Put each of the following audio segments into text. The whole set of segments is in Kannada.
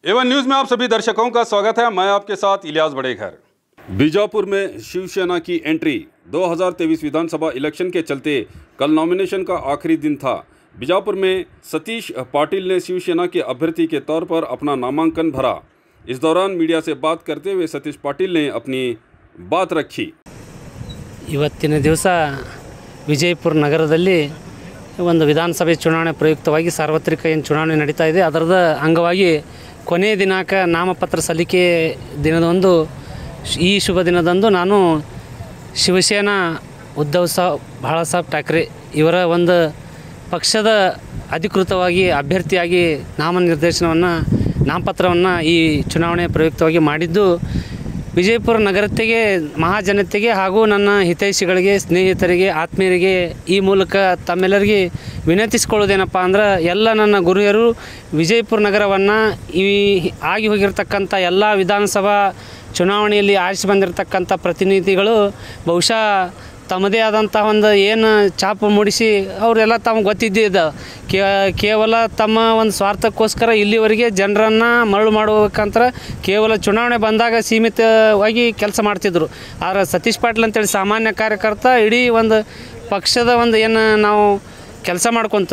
एवन न्यूज में आप सभी दर्शकों का स्वागत है मैं आपके साथ इलियास बड़ेघर बीजापुर में शिवसेना की एंट्री 2023 विधानसभा इलेक्शन के चलते कल नॉमिनेशन का आखिरी दिन था बीजापुर में सतीश पाटिल ने शिवसेना के अभ्यर्थी के तौर पर अपना नामांकन भरा इस दौरान मीडिया से बात करते हुए सतीश पाटिल ने अपनी बात रखी ಇವತ್ತಿನ ದಿವಸ ವಿಜಯಪುರ ನಗರದಲ್ಲಿ ಒಂದು ವಿಧಾನಸಭೆ ಚುನಾವಣೆ ಪ್ರಯುಕ್ತವಾಗಿ ಸಾರ್ವತ್ರಿಕ ಏನು ಚುನಾವಣೆ ನಡೀತಾ ಇದೆ ಅದರದ ಅಂಗವಾಗಿ ಕೊನೆಯ ದಿನಾಂಕ ನಾಮಪತ್ರ ಸಲ್ಲಿಕೆ ದಿನದಂದು ಶ್- ಈ ಶುಭ ದಿನದಂದು ನಾನು ಶಿವಸೇನಾ ಉದ್ಧವ್ ಸಾಬ್ ಬಾಳ ಸಾಹೇಬ್ ಠಾಕ್ರೆ ಇವರ ಒಂದು ಪಕ್ಷದ ಅಧಿಕೃತವಾಗಿ ಅಭ್ಯರ್ಥಿಯಾಗಿ ನಾಮನಿರ್ದೇಶನವನ್ನು ನಾಮಪತ್ರವನ್ನು ಈ ಚುನಾವಣೆ ಪ್ರಯುಕ್ತವಾಗಿ ಮಾಡಿದ್ದು ವಿಜಯಪುರ ನಗರತೆಗೆ ಮಹಾಜನತೆಗೆ ಹಾಗೂ ನನ್ನ ಹಿತೈಷಿಗಳಿಗೆ ಸ್ನೇಹಿತರಿಗೆ ಆತ್ಮೀಯರಿಗೆ ಈ ಮೂಲಕ ತಮ್ಮೆಲ್ಲರಿಗೆ ವಿನಂತಿಸಿಕೊಳ್ಳೋದೇನಪ್ಪ ಅಂದ್ರೆ ಎಲ್ಲ ನನ್ನ ಗುರುಯರು ವಿಜಯಪುರ ನಗರವನ್ನು ಈ ಆಗಿ ಹೋಗಿರ್ತಕ್ಕಂಥ ಎಲ್ಲ ವಿಧಾನಸಭಾ ಚುನಾವಣೆಯಲ್ಲಿ ಆರಿಸಿ ಬಂದಿರತಕ್ಕಂಥ ಪ್ರತಿನಿಧಿಗಳು ಬಹುಶಃ ತಮ್ಮದೇ ಆದಂಥ ಒಂದು ಏನು ಛಾಪು ಮೂಡಿಸಿ ಅವರೆಲ್ಲ ತಮಗೆ ಗೊತ್ತಿದ್ದಿದ್ದ ಕೇವಲ ತಮ್ಮ ಒಂದು ಸ್ವಾರ್ಥಕ್ಕೋಸ್ಕರ ಇಲ್ಲಿವರೆಗೆ ಜನರನ್ನು ಮರಳು ಮಾಡಬೇಕಂತ ಕೇವಲ ಚುನಾವಣೆ ಬಂದಾಗ ಸೀಮಿತವಾಗಿ ಕೆಲಸ ಮಾಡ್ತಿದ್ರು ಆದರೆ ಸತೀಶ್ ಪಾಟೀಲ್ ಅಂತೇಳಿ ಸಾಮಾನ್ಯ ಕಾರ್ಯಕರ್ತ ಇಡೀ ಒಂದು ಪಕ್ಷದ ಒಂದು ಏನು ನಾವು ಕೆಲಸ ಮಾಡ್ಕೊತ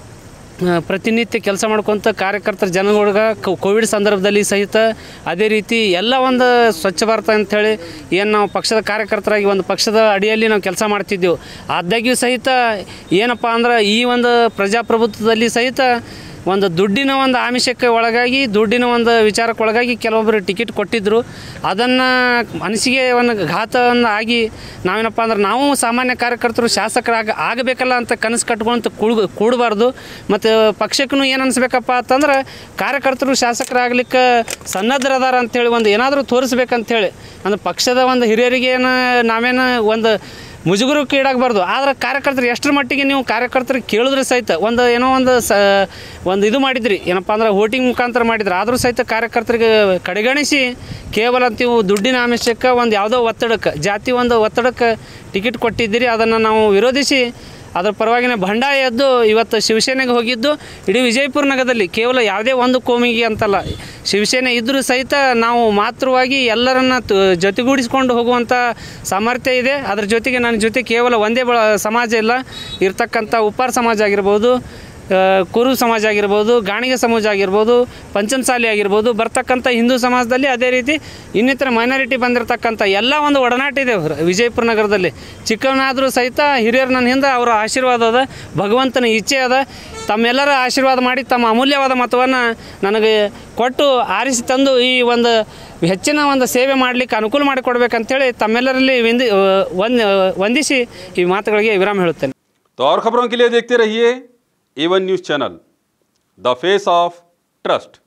ಆ, ಪ್ರತಿನಿತ್ಯ ಕೆಲಸ ಮಾಡ್ಕೊತ ಕಾರ್ಯಕರ್ತರ ಜನಗಳಿಗೆ ಕೋ- ಕೋವಿಡ್ ಸಂದರ್ಭದಲ್ಲಿ ಸಹಿತ ಅದೇ ರೀತಿ ಎಲ್ಲ ಒಂದು ಸ್ವಚ್ಛ ಭಾರತ ಅಂಥೇಳಿ ಏನು ನಾವು ಪಕ್ಷದ ಕಾರ್ಯಕರ್ತರಾಗಿ ಒಂದು ಪಕ್ಷದ ಅಡಿಯಲ್ಲಿ ನಾವು ಕೆಲಸ ಮಾಡ್ತಿದ್ದೆವು ಆದಾಗ್ಯೂ ಸಹಿತ ಏನಪ್ಪ ಅಂದ್ರೆ ಈ ಒಂದು ಪ್ರಜಾಪ್ರಭುತ್ವದಲ್ಲಿ ಸಹಿತ ಒಂದು ದುಡ್ಡಿನ ಒಂದು ಆಮಿಷಕ್ಕೆ ಒಳಗಾಗಿ ದುಡ್ಡಿನ ಒಂದು ವಿಚಾರಕ್ಕೆ ಒಳಗಾಗಿ ಕೆಲವೊಬ್ಬರು ಟಿಕೆಟ್ ಕೊಟ್ಟಿದ್ದರು ಅದನ್ನು ಮನಸ್ಸಿಗೆ ಒಂದು ಘಾತವನ್ನು ಆಗಿ ನಾವೇನಪ್ಪ ಅಂದ್ರೆ ನಾವು ಸಾಮಾನ್ಯ ಕಾರ್ಯಕರ್ತರು ಶಾಸಕರಾಗ ಆಗಬೇಕಲ್ಲ ಅಂತ ಕನಸು ಕಟ್ಕೊಂತ ಕೂಡ್ ಕೂಡಬಾರ್ದು ಮತ್ತು ಪಕ್ಷಕ್ಕೂ ಏನು ಅನಿಸ್ಬೇಕಪ್ಪ ಅಂತಂದ್ರೆ ಕಾರ್ಯಕರ್ತರು ಶಾಸಕರಾಗ್ಲಿಕ್ಕೆ ಸನ್ನದ್ಧರದಾರ ಅಂಥೇಳಿ ಒಂದು ಏನಾದರೂ ತೋರಿಸ್ಬೇಕಂತೇಳಿ ಅಂದ್ರೆ ಪಕ್ಷದ ಒಂದು ಹಿರಿಯರಿಗೆ ಏನು ನಾವೇನು ಒಂದು ಮುಜುಗರಕ್ಕೆ ಈಡಾಗಬಾರ್ದು ಆದ್ರೆ ಕಾರ್ಯಕರ್ತರು ಎಷ್ಟರ ಮಟ್ಟಿಗೆ ನೀವು ಕಾರ್ಯಕರ್ತರಿಗೆ ಕೇಳಿದ್ರೆ ಸಹಿತ ಒಂದು ಏನೋ ಒಂದು ಸ ಒಂದು ಇದು ಮಾಡಿದ್ರಿ ಏನಪ್ಪ ಅಂದ್ರೆ ವೋಟಿಂಗ್ ಮುಖಾಂತರ ಮಾಡಿದ್ರು ಆದರೂ ಸಹಿತ ಕಾರ್ಯಕರ್ತರಿಗೆ ಕಡೆಗಣಿಸಿ ಕೇವಲ ನೀವು ದುಡ್ಡಿನ ಆಮಿಷಕ್ಕೆ ಒಂದು ಯಾವುದೋ ಒತ್ತಡಕ್ಕೆ ಜಾತಿ ಒಂದು ಒತ್ತಡಕ್ಕೆ ಟಿಕೆಟ್ ಕೊಟ್ಟಿದ್ದೀರಿ ಅದನ್ನು ನಾವು ವಿರೋಧಿಸಿ ಅದರ ಪರವಾಗಿನ ಬಂಡಾಯ ಎದ್ದು ಇವತ್ತು ಶಿವಸೇನೆಗೆ ಹೋಗಿದ್ದು ಇಡೀ ವಿಜಯಪುರ ನಗರದಲ್ಲಿ ಕೇವಲ ಯಾವುದೇ ಒಂದು ಕೋಮಿಗೆ ಅಂತಲ್ಲ ಶಿವಸೇನೆ ಇದ್ದರೂ ಸಹಿತ ನಾವು ಮಾತೃವಾಗಿ ಎಲ್ಲರನ್ನ ತ- ಜೊತೆಗೂಡಿಸ್ಕೊಂಡು ಹೋಗುವಂಥ ಸಾಮರ್ಥ್ಯ ಇದೆ ಅದ್ರ ಜೊತೆಗೆ ನನ್ನ ಜೊತೆ ಕೇವಲ ಒಂದೇ ಬಳ ಸಮಾಜ ಇಲ್ಲ ಇರ್ತಕ್ಕಂಥ ಉಪ್ಪಾರ ಸಮಾಜ ಆಗಿರ್ಬೋದು ಆ, ಕುರು ಸಮಾಜ ಆಗಿರ್ಬೋದು ಗಾಣಿಗ ಸಮಾಜ ಆಗಿರ್ಬೋದು ಪಂಚಮಸಾಲಿ ಆಗಿರ್ಬೋದು ಬರ್ತಕ್ಕಂಥ ಹಿಂದೂ ಸಮಾಜದಲ್ಲಿ ಅದೇ ರೀತಿ ಇನ್ನಿತರ ಮೈನಾರಿಟಿ ಬಂದಿರತಕ್ಕಂಥ ಎಲ್ಲ ಒಂದು ಒಡನಾಟ ಇದೆ ರ- ವಿಜಯಪುರ ನಗರದಲ್ಲಿ ಚಿಕ್ಕವನಾದರೂ ಸಹಿತ ಹಿರಿಯರು ನನ್ನ ಹಿಂದೆ ಅವರ ಆಶೀರ್ವಾದ ಅದ ಭಗವಂತನ ಇಚ್ಛೆ ಅದ ತಮ್ಮೆಲ್ಲರ ಆಶೀರ್ವಾದ ಮಾಡಿ ತಮ್ಮ ಅಮೂಲ್ಯವಾದ ಮತವನ್ನು ನನಗೆ ಕೊಟ್ಟು ಆರಿಸಿ ತಂದು ಈ ಒಂದು ಹೆಚ್ಚಿನ ಒಂದು ಸೇವೆ ಮಾಡಲಿಕ್ಕೆ ಅನುಕೂಲ ಮಾಡಿಕೊಡ್ಬೇಕಂತೇಳಿ ತಮ್ಮೆಲ್ಲರಲ್ಲಿ ವಂದಿ ವಂದ್ ವಂದಿಸಿ ಈ ಮಾತುಗಳಿಗೆ ವಿರಾಮ ಹೇಳುತ್ತೇನೆ तो और खबरों के लिए देखते रहिए A one news channel the face of trust